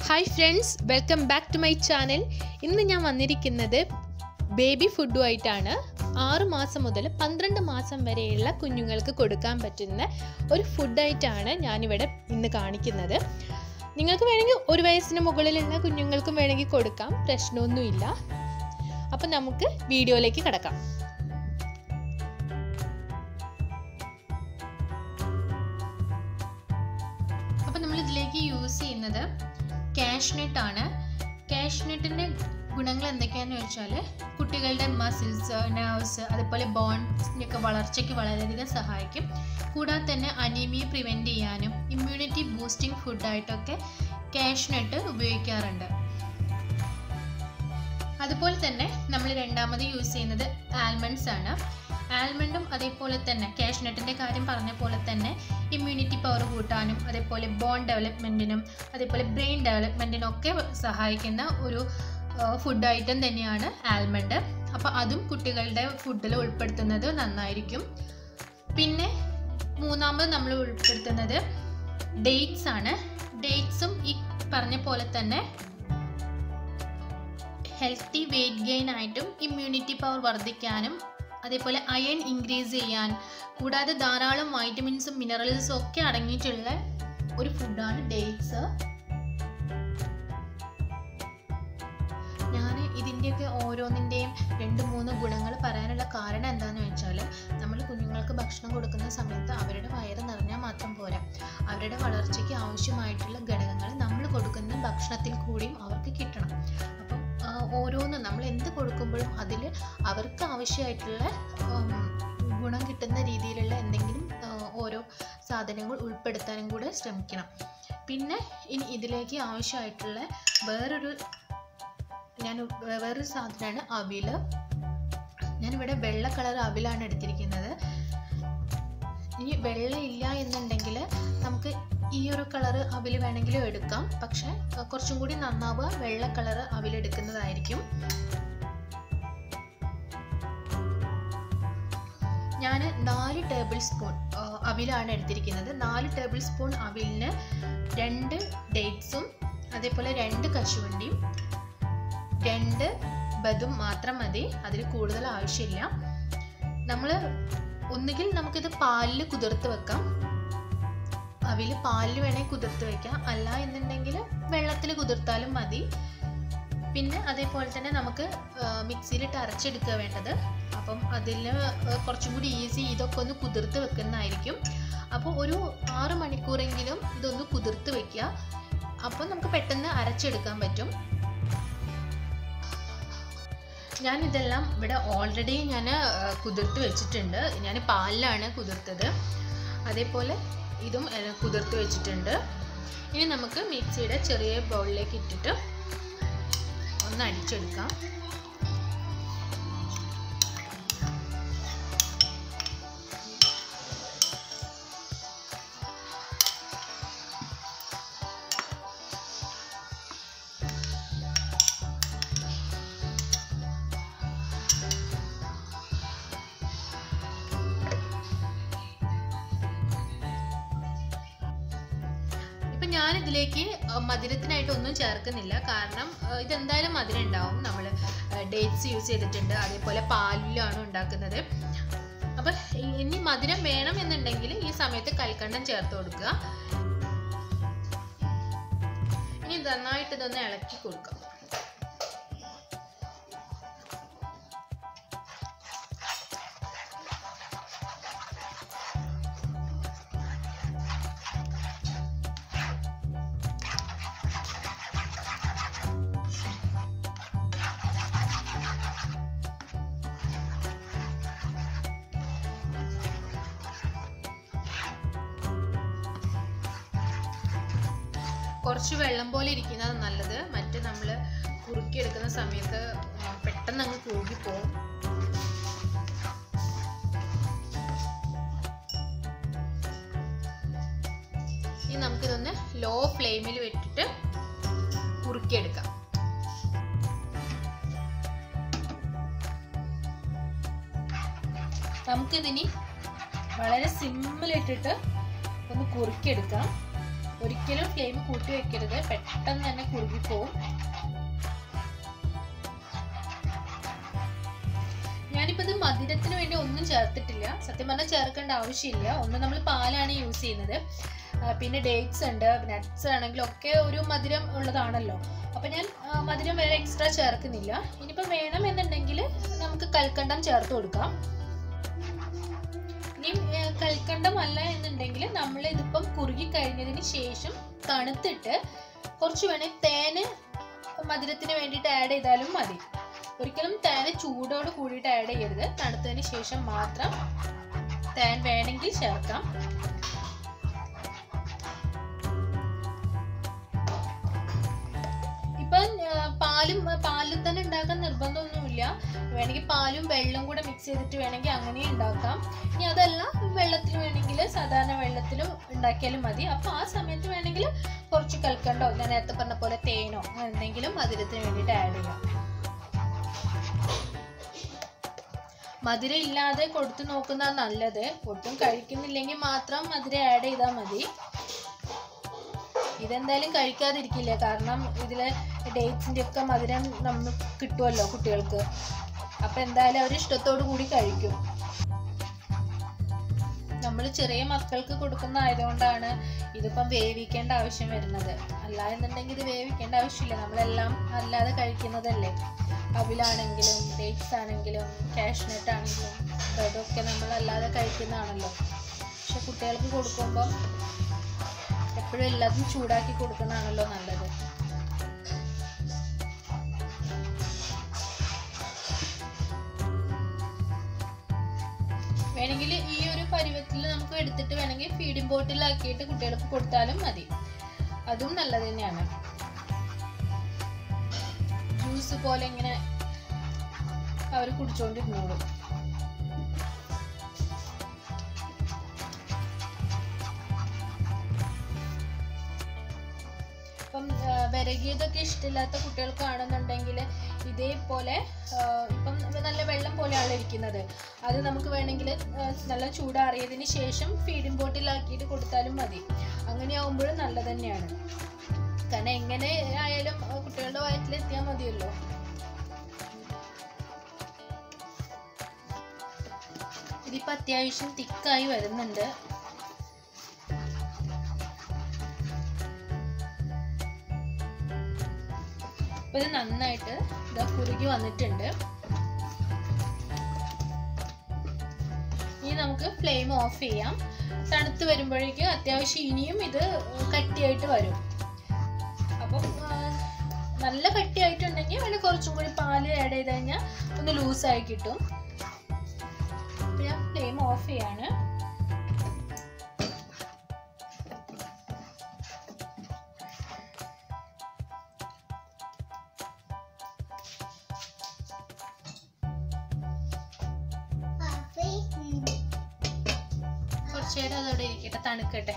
hi friends welcome back to my channel ഇന്ന് ഞാൻ വന്നിരിക്കുന്നത് ബേബി ഫുഡുമായിട്ടാണ് ആറ് മാസം മുതൽ പന്ത്രണ്ട് മാസം വരെയുള്ള കുഞ്ഞുങ്ങൾക്ക് കൊടുക്കാൻ പറ്റുന്ന ഒരു ഫുഡായിട്ടാണ് ഞാനിവിടെ ഇന്ന് കാണിക്കുന്നത് നിങ്ങൾക്ക് വേണമെങ്കിൽ ഒരു വയസ്സിന് മുകളിലുള്ള കുഞ്ഞുങ്ങൾക്കും വേണമെങ്കിൽ കൊടുക്കാം പ്രശ്നമൊന്നുമില്ല അപ്പം നമുക്ക് വീഡിയോയിലേക്ക് കിടക്കാം അപ്പം നമ്മൾ ഇതിലേക്ക് യൂസ് ചെയ്യുന്നത് കാഷ്നട്ട് ആണ് കാഷ്നട്ടിൻ്റെ ഗുണങ്ങൾ എന്തൊക്കെയാണെന്ന് വെച്ചാൽ കുട്ടികളുടെ മസിൽസ് നെർവ്സ് അതുപോലെ ബോൺസിൻ്റെയൊക്കെ വളർച്ചയ്ക്ക് വളരെയധികം സഹായിക്കും കൂടാതെ തന്നെ അനീമിയ പ്രിവെൻറ്റ് ചെയ്യാനും ഇമ്മ്യൂണിറ്റി ബൂസ്റ്റിംഗ് ഫുഡായിട്ടൊക്കെ കാഷ്നട്ട് ഉപയോഗിക്കാറുണ്ട് അതുപോലെ തന്നെ നമ്മൾ രണ്ടാമത് യൂസ് ചെയ്യുന്നത് ആൽമണ്ട്സ് ആണ് ആൽമണ്ടും അതേപോലെ തന്നെ കാഷ്നട്ടിൻ്റെ കാര്യം പറഞ്ഞ പോലെ തന്നെ ഇമ്മ്യൂണിറ്റി പവർ കൂട്ടാനും അതേപോലെ ബോൺ ഡെവലപ്മെൻറ്റിനും അതേപോലെ ബ്രെയിൻ ഡെവലപ്മെൻറ്റിനും ഒക്കെ സഹായിക്കുന്ന ഒരു ഫുഡ് ഐറ്റം തന്നെയാണ് ആൽമണ്ട് അപ്പോൾ അതും കുട്ടികളുടെ ഫുഡിൽ ഉൾപ്പെടുത്തുന്നത് നന്നായിരിക്കും പിന്നെ മൂന്നാമത് നമ്മൾ ഉൾപ്പെടുത്തുന്നത് ഡേറ്റ്സ് ആണ് ഡേറ്റ്സും ഈ പറഞ്ഞ പോലെ തന്നെ ഹെൽത്തി വെയിറ്റ് ഗെയിൻ ആയിട്ടും ഇമ്മ്യൂണിറ്റി പവർ വർദ്ധിക്കാനും അതേപോലെ അയൺ ഇൻക്രീസ് ചെയ്യാൻ കൂടാതെ ധാരാളം വൈറ്റമിൻസും മിനറൽസും ഒക്കെ അടങ്ങിയിട്ടുള്ള ഒരു ഫുഡാണ് ഡേറ്റ്സ് ഞാൻ ഇതിൻ്റെയൊക്കെ ഓരോന്നിൻ്റെയും രണ്ട് മൂന്ന് ഗുണങ്ങൾ പറയാനുള്ള കാരണം എന്താണെന്ന് വെച്ചാൽ നമ്മൾ കുഞ്ഞുങ്ങൾക്ക് ഭക്ഷണം കൊടുക്കുന്ന സമയത്ത് അവരുടെ വയറ് നിറഞ്ഞാൽ മാത്രം പോരാ അവരുടെ വളർച്ചയ്ക്ക് ആവശ്യമായിട്ടുള്ള ഘടകങ്ങൾ നമ്മൾ കൊടുക്കുന്ന ഭക്ഷണത്തിൽ കൂടിയും അവർക്ക് കിട്ടണം അപ്പം ഓരോന്നും നമ്മൾ എന്ത് കൊടുക്കുമ്പോഴും അതിൽ അവർക്ക് ആവശ്യമായിട്ടുള്ള ഗുണം കിട്ടുന്ന രീതിയിലുള്ള എന്തെങ്കിലും ഓരോ സാധനങ്ങൾ ഉൾപ്പെടുത്താനും കൂടെ ശ്രമിക്കണം പിന്നെ ഇനി ഇതിലേക്ക് ആവശ്യമായിട്ടുള്ള വേറൊരു ഞാൻ വേറൊരു സാധനമാണ് അവില് ഞാനിവിടെ വെള്ള കളർ അവിലാണ് എടുത്തിരിക്കുന്നത് ഇനി വെള്ള ഇല്ല എന്നുണ്ടെങ്കിൽ നമുക്ക് ഈ ഒരു കളർ അവിൽ വേണമെങ്കിലും എടുക്കാം പക്ഷെ കുറച്ചും കൂടി നന്നാവുക വെള്ള കളർ അവിലെടുക്കുന്നതായിരിക്കും ഞാൻ നാല് ടേബിൾ സ്പൂൺ അവിലാണ് എടുത്തിരിക്കുന്നത് നാല് ടേബിൾ സ്പൂൺ അവിലിന് രണ്ട് ഡേറ്റ്സും അതേപോലെ രണ്ട് കശുവണ്ടിയും രണ്ട് ബദും മാത്രം മതി അതിൽ കൂടുതൽ ആവശ്യമില്ല നമ്മൾ ഒന്നുകിൽ നമുക്കിത് പാലിൽ കുതിർത്ത് വെക്കാം അവിൽ പാലിൽ വേണേൽ കുതിർത്ത് വെക്കാം അല്ല എന്നുണ്ടെങ്കിൽ വെള്ളത്തിൽ കുതിർത്താലും മതി പിന്നെ അതേപോലെ തന്നെ നമുക്ക് മിക്സിയിലിട്ട് അരച്ചെടുക്കുക വേണ്ടത് അപ്പം അതിൽ കുറച്ചും കൂടി ഈസി ഇതൊക്കെ ഒന്ന് കുതിർത്ത് വെക്കുന്നതായിരിക്കും അപ്പോൾ ഒരു ആറ് മണിക്കൂറെങ്കിലും ഇതൊന്ന് കുതിർത്ത് വെക്കുക അപ്പോൾ നമുക്ക് പെട്ടെന്ന് അരച്ചെടുക്കാൻ പറ്റും ഞാൻ ഇതെല്ലാം ഇവിടെ ഓൾറെഡി ഞാൻ കുതിർത്ത് വെച്ചിട്ടുണ്ട് ഞാൻ പാലിലാണ് കുതിർത്തത് അതേപോലെ ഇതും കുതിർത്ത് വെച്ചിട്ടുണ്ട് ഇനി നമുക്ക് മിക്സിയുടെ ചെറിയ ബൗളിലേക്ക് ഇട്ടിട്ട് ഒന്ന് അടിച്ചെടുക്കാം ഇപ്പം ഞാനിതിലേക്ക് മധുരത്തിനായിട്ട് ഒന്നും ചേർക്കുന്നില്ല കാരണം ഇതെന്തായാലും മധുരം ഉണ്ടാവും നമ്മൾ ഡേറ്റ്സ് യൂസ് ചെയ്തിട്ടുണ്ട് അതേപോലെ പാലിലാണ് ഉണ്ടാക്കുന്നത് അപ്പം ഇനി മധുരം വേണം എന്നുണ്ടെങ്കിൽ ഈ സമയത്ത് കൽക്കണ്ടം ചേർത്ത് കൊടുക്കുക ഇനി നന്നായിട്ട് ഇതൊന്ന് ഇളക്കി കൊടുക്കാം കുറച്ച് വെള്ളം പോലെ ഇരിക്കുന്നത് നല്ലത് മറ്റ് നമ്മൾ കുറുക്കിയെടുക്കുന്ന സമയത്ത് പെട്ടെന്ന് അങ്ങ് കൂകിപ്പോവും ഇനി നമുക്കിതൊന്ന് ലോ ഫ്ലെയിമിൽ വിട്ടിട്ട് കുറുക്കിയെടുക്കാം നമുക്കിതിനി വളരെ സിമ്പിളിട്ടിട്ട് ഒന്ന് കുറുക്കിയെടുക്കാം ഒരിക്കലും ഫ്ലെയിം കൂട്ടി വെക്കരുത് പെട്ടെന്ന് തന്നെ മധുരത്തിന് വേണ്ടി ഒന്നും ചേർത്തിട്ടില്ല സത്യം പറഞ്ഞാൽ ചേർക്കേണ്ട ആവശ്യമില്ല ഒന്ന് നമ്മൾ പാലാണ് യൂസ് ചെയ്യുന്നത് ആ, പിന്നെ ഡേറ്റ്സ് ഉണ്ട് നട്ട്സ് ആണെങ്കിലും ഒക്കെ ഒരു മധുരം ഉള്ളതാണല്ലോ അപ്പം ഞാൻ ആ, മധുരം വേറെ എക്സ്ട്രാ ചേർക്കുന്നില്ല ഇനിയിപ്പോൾ വേണം എന്നുണ്ടെങ്കിൽ നമുക്ക് കൽക്കണ്ടം ചേർത്ത് കൊടുക്കാം ഇനി ഏ, കൽക്കണ്ടം അല്ല എന്നുണ്ടെങ്കിൽ നമ്മൾ ഇതിപ്പം കുറുകി കഴിഞ്ഞതിന് ശേഷം തണുത്തിട്ട് കുറച്ച് വേണേൽ തേന് മധുരത്തിന് വേണ്ടിയിട്ട് ആഡ് ചെയ്താലും മതി ഒരിക്കലും തേന് ചൂടോട് കൂടിയിട്ട് ആഡ് ചെയ്യരുത് തണുത്തതിന് ശേഷം മാത്രം തേൻ വേണമെങ്കിൽ ചേർക്കാം ഇപ്പം ആ, പാലും ആ, പാലിൽ തന്നെ ഉണ്ടാക്കാൻ നിർബന്ധമൊന്നുമില്ല വേണമെങ്കിൽ പാലും വെള്ളം കൂടെ മിക്സ് ചെയ്തിട്ട് വേണമെങ്കിൽ അങ്ങനെ ഉണ്ടാക്കാം ഇനി അതല്ല വെള്ളത്തിൽ വേണമെങ്കിൽ സാധാരണ വെള്ളത്തിലും ഉണ്ടാക്കിയാലും മതി അപ്പോൾ ആ സമയത്ത് വേണമെങ്കിൽ കുറച്ച് കൽക്കണ്ടോ ഞാൻ നേരത്തെ പറഞ്ഞ പോലെ തേനോ അങ്ങനെ എന്തെങ്കിലും മധുരത്തിന് വേണ്ടിയിട്ട് ആഡ് ചെയ്യാം മധുരം ഇല്ലാതെ കൊടുത്തു നോക്കുന്ന നല്ലത് ഒട്ടും കഴിക്കുന്നില്ലെങ്കിൽ മാത്രം മധുരം ആഡ് ചെയ്താൽ മതി ഇതെന്തായാലും കഴിക്കാതിരിക്കില്ല കാരണം ഇതിലെ ഡേറ്റ്സിൻ്റെ ഒക്കെ മധുരം നമ്മൾ കിട്ടുമല്ലോ കുട്ടികൾക്ക് അപ്പം എന്തായാലും അവർ ഇഷ്ടത്തോടു കൂടി കഴിക്കും നമ്മൾ ചെറിയ മക്കൾക്ക് കൊടുക്കുന്ന ആയതുകൊണ്ടാണ് ഇതിപ്പം വേവിക്കേണ്ട ആവശ്യം വരുന്നത് അല്ല എന്നുണ്ടെങ്കിൽ ഇത് വേവിക്കേണ്ട ആവശ്യമില്ല നമ്മളെല്ലാം അല്ലാതെ കഴിക്കുന്നതല്ലേ അവിലാണെങ്കിലും ഡേറ്റ്സ് ആണെങ്കിലും കാഷ്നട്ട് ആണെങ്കിലും ഇതൊക്കെ നമ്മൾ അല്ലാതെ കഴിക്കുന്നതാണല്ലോ പക്ഷെ കുട്ടികൾക്ക് കൊടുക്കുമ്പം എപ്പോഴും എല്ലാതും ചൂടാക്കി കൊടുക്കുന്നതാണല്ലോ നല്ലത് വേണമെങ്കിൽ ഈ ഒരു പരുവത്തിൽ നമുക്ക് എടുത്തിട്ട് വേണമെങ്കിൽ ഫീഡിംഗ് ബോട്ടിലാക്കിയിട്ട് കുട്ടികൾക്ക് കൊടുത്താലും മതി അതും നല്ലത് തന്നെയാണ് ജ്യൂസ് പോലെ ഇങ്ങനെ അവർ കുടിച്ചോണ്ടിരുന്നോളും ഇപ്പം ആ, വിരകിയതൊക്കെ ഇഷ്ടമില്ലാത്ത കുട്ടികൾക്കാണെന്നുണ്ടെങ്കിൽ ഇതേപോലെ ആ, ഇപ്പം നല്ല വെള്ളം പോലെയാണ് ഇരിക്കുന്നത് അത് നമുക്ക് വേണമെങ്കിൽ നല്ല ചൂടാറിയതിന് ശേഷം ഫീഡിംഗ് ബോട്ടിലാക്കിയിട്ട് കൊടുത്താലും മതി അങ്ങനെയാവുമ്പോഴും നല്ലത് തന്നെയാണ് കാരണം എങ്ങനെ ആയാലും ആ, കുട്ടികളുടെ വയറ്റിലെത്തിയാൽ മതിയല്ലോ ഇതിപ്പോൾ അത്യാവശ്യം തിക്കായി വരുന്നുണ്ട് അപ്പൊ ഇത് നന്നായിട്ട് ഇതാ കുറുകി വന്നിട്ടുണ്ട് ഇനി നമുക്ക് ഫ്ലെയിം ഓഫ് ചെയ്യാം തണുത്ത് വരുമ്പോഴേക്കും അത്യാവശ്യം ഇനിയും ഇത് കട്ടിയായിട്ട് വരും അപ്പം ആ, നല്ല കട്ടിയായിട്ടുണ്ടെങ്കിൽ വേണേൽ കുറച്ചും കൂടി പാല് ആഡ് ചെയ്ത് കഴിഞ്ഞാൽ ഒന്ന് ലൂസായി കിട്ടും അപ്പൊ ഞാൻ ഫ്ലെയിം ഓഫ് ചെയ്യാണ് കുറച്ച് നേരം അതവിടെ ഇരിക്കട്ടെ തണുക്കട്ടെ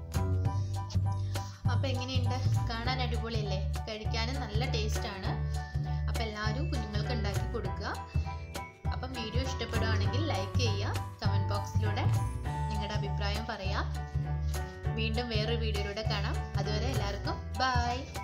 അപ്പം എങ്ങനെയുണ്ട് കാണാൻ അടിപൊളിയല്ലേ കഴിക്കാനും നല്ല ടേസ്റ്റ് ആണ് അപ്പം എല്ലാവരും കുഞ്ഞുങ്ങൾക്ക് ഉണ്ടാക്കി കൊടുക്കുക അപ്പം വീഡിയോ ഇഷ്ടപ്പെടുകയാണെങ്കിൽ ലൈക്ക് ചെയ്യുക കമൻറ്റ് ബോക്സിലൂടെ നിങ്ങളുടെ അഭിപ്രായം പറയാം വീണ്ടും വേറൊരു വീഡിയോയിലൂടെ കാണാം അതുവരെ എല്ലാവർക്കും ബൈ